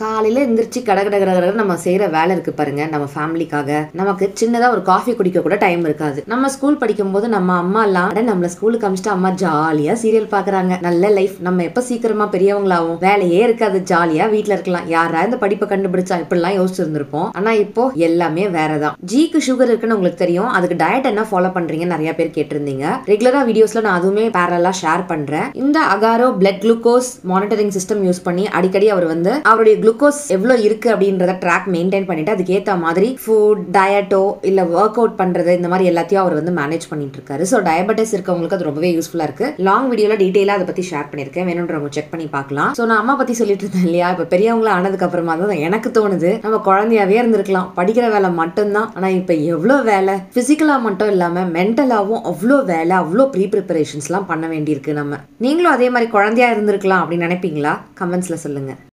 காலையில எந்திரிச்சு கட கட கட கடன்னு நம்ம செய்யற வேலை இருக்கு பாருங்க நம்ம ஃபேமிலிக்காக நமக்கு சின்னதா ஒரு காஃபி குடிக்க கூட டைம் இருக்காது நம்ம ஸ்கூல் படிக்கும் போது நம்ம அம்மா எல்லாம் அட நம்மள ஸ்கூலுக்கு அமிச்சிட்டு அம்மா ஜாலியா சீரியல் பாக்குறாங்க நல்ல லைஃப் நம்ம எப்ப சீக்கிரமா பெரியவங்களாவும் வேலையே இருக்காது ஜாலியா வீட்ல இருக்கலாம் யாரா இந்த படிப்பை கண்டுபிடிச்சா இப்படிலாம் யோசிச்சிருந்திருப்போம் ஆனா இப்போ எல்லாமே வேறதான் ஜிக்கு சுகர் இருக்குன்னு உங்களுக்கு தெரியும் அதுக்கு டயட் என்ன ஃபாலோ பண்றீங்க நிறைய பேர் கேட்டிருந்தீங்க ரெகுலரா வீடியோஸ்ல நான் அதுவுமே பேரலா ஷேர் பண்றேன் இந்த Agaro blood glucose monitoring system use பண்ணி அடிக்கடி அவர் வந்து அவருடைய குளுக்கோஸ் எவ்வளவு இருக்கு அப்படின்றத ட்ராக் மெயின்டைன் பண்ணிட்டு அதுக்கு ஏத்த மாதிரி ஃபுட் டயட்டோ இல்ல ஒர்க் அவுட் பண்றது இந்த மாதிரி எல்லாத்தையும் அவர் வந்து மேனேஜ் பண்ணிட்டு இருக்காரு ஸோ டயபெட்டிஸ் இருக்கவங்களுக்கு அது ரொம்பவே யூஸ்ஃபுல்லா இருக்கு லாங் வீடியோல டீடைலா அதை பத்தி ஷேர் பண்ணிருக்கேன் வேணுன்றவங்க செக் பண்ணி பார்க்கலாம் ஸோ நான் அம்மா பத்தி சொல்லிட்டு இருந்தேன் இல்லையா இப்ப பெரியவங்கள ஆனதுக்கு அப்புறமா தான் எனக்கு தோணுது நம்ம குழந்தையாவே இருந்திருக்கலாம் படிக்கிற வேலை மட்டும்தான் ஆனா இப்ப எவ்வளவு வேலை பிசிக்கலா மட்டும் இல்லாம மென்டலாவும் அவ்வளோ வேலை அவ்வளோ ப்ரீ ப்ரிப்பரேஷன்ஸ்லாம் பண்ண வேண்டியிருக்கு நம்ம நீங்களும் அதே மாதிரி குழந்தையா இருந்திருக்கலாம் அப்படின்னு நினைப்பீங்களா கமெண்ட்ஸ்ல சொல்லுங்க